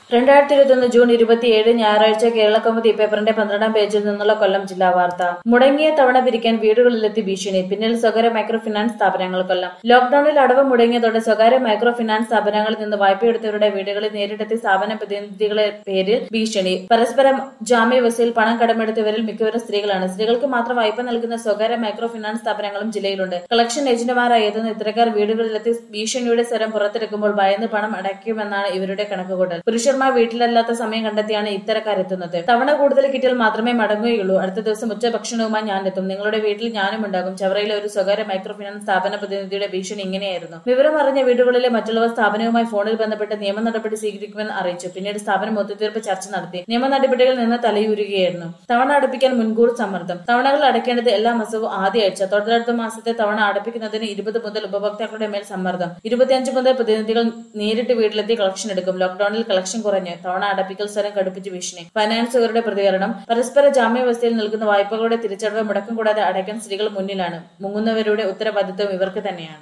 രണ്ടായിരത്തി ഇരുപത്തൊന്ന് ജൂൺ ഇരുപത്തിയേഴ് ഞായറാഴ്ച കേരള കൗമുദി പേപ്പറിന്റെ പന്ത്രണ്ടാം പേജിൽ നിന്നുള്ള കൊല്ലം ജില്ലാ വാർത്ത മുടങ്ങിയ തവണ പിരിക്കാൻ വീടുകളിലെത്തി ഭീഷണി പിന്നിൽ സ്വകാര്യ മൈക്രോ ഫിനാൻസ് സ്ഥാപനങ്ങൾ കൊല്ലം ലോക്ഡൌണിൽ അടവ് മുടങ്ങിയതോടെ സ്വകാര്യ മൈക്രോ ഫിനാൻസ് സ്ഥാപനങ്ങളിൽ നിന്ന് വായ്പയെടുത്തവരുടെ വീടുകളിൽ നേരിട്ടെത്തി സ്ഥാപന പ്രതിനിധികളെ പേരിൽ ഭീഷണി പരസ്പരം ജാമ്യ വ്യവസ്ഥയിൽ പണം കടമെടുത്തവരിൽ മിക്കവരും സ്ത്രീകളാണ് സ്ത്രീകൾക്ക് മാത്രം വായ്പ നൽകുന്ന സ്വകാര്യ മൈക്രോ ഫിനാൻസ് സ്ഥാപനങ്ങളും ജില്ലയിലുണ്ട് കളക്ഷൻ ഏജന്റുമാരായി എത്തുന്ന ഇത്തരക്കാർ വീടുകളിലെത്തി ഭീഷണിയുടെ സ്വരം പുറത്തെടുക്കുമ്പോൾ ഭയന്ന് പണം അടയ്ക്കുമെന്നാണ് ഇവരുടെ കണക്കുകൂട്ടൽ പുരുഷന്മാർ വീട്ടിലല്ലാത്ത സമയം കണ്ടെത്തിയാണ് ഇത്തരക്കാരെത്തുന്നത് തവണ കൂടുതൽ കിട്ടിയാൽ മാത്രമേ മടങ്ങുകയുള്ളൂ അടുത്ത ദിവസം ഉച്ചഭക്ഷണവുമായി ഞാൻ എത്തും നിങ്ങളുടെ വീട്ടിൽ ഞാനും ഉണ്ടാകും ചവറയിലെ ഒരു സ്വകാര്യ മൈക്രോ ഫിനാൻസ് സ്ഥാപന പ്രതിനിധിയുടെ ഭീഷണി ഇങ്ങനെയായിരുന്നു വിവരം അറിഞ്ഞ വീടുകളിലെ മറ്റുള്ളവർ സ്ഥാപനവുമായി ഫോണിൽ ബന്ധപ്പെട്ട് നിയമ നടപടി സ്വീകരിക്കുമെന്ന് അറിയിച്ചു പിന്നീട് സ്ഥാപനം ഒത്തുതീർപ്പ് ചർച്ച നടത്തി നിയമ നടപടികളിൽ നിന്ന് തലയൂരുകയായിരുന്നു തവണ അടപ്പിക്കാൻ മുൻകൂർ സമ്മർദ്ദം തവണകൾ അടയ്ക്കേണ്ടത് എല്ലാ മാസവും ആദ്യ ആഴ്ച തൊട്ടടുത്ത മാസത്തെ തവണ അടപ്പിക്കുന്നതിന് ഇരുപത് മുതൽ ഉപഭോക്താക്കളുടെ മേൽ സമ്മർദ്ദം ഇരുപത്തിയഞ്ച് മുതൽ പ്രതിനിധികൾ നേരിട്ട് വീട്ടിലെത്തി കളക്ഷൻ എടുക്കും ലോക്ഡൌണിൽ കളക്ഷൻ കുറഞ്ഞ് തവണ അടപ്പിക്കൽ സ്വരം കടുപ്പിച്ച് ഭീഷണി ഫൈനാൻസുകാരുടെ പ്രതികരണം പരസ്പര ജാമ്യവ്യവസ്ഥയിൽ നിൽക്കുന്ന വായ്പകളുടെ തിരിച്ചടവ് മുടക്കം കൂടാതെ അടയ്ക്കാൻ സ്ത്രീകൾ മുന്നിലാണ് മുങ്ങുന്നവരുടെ ഉത്തരവാദിത്വം ഇവർക്ക് തന്നെയാണ്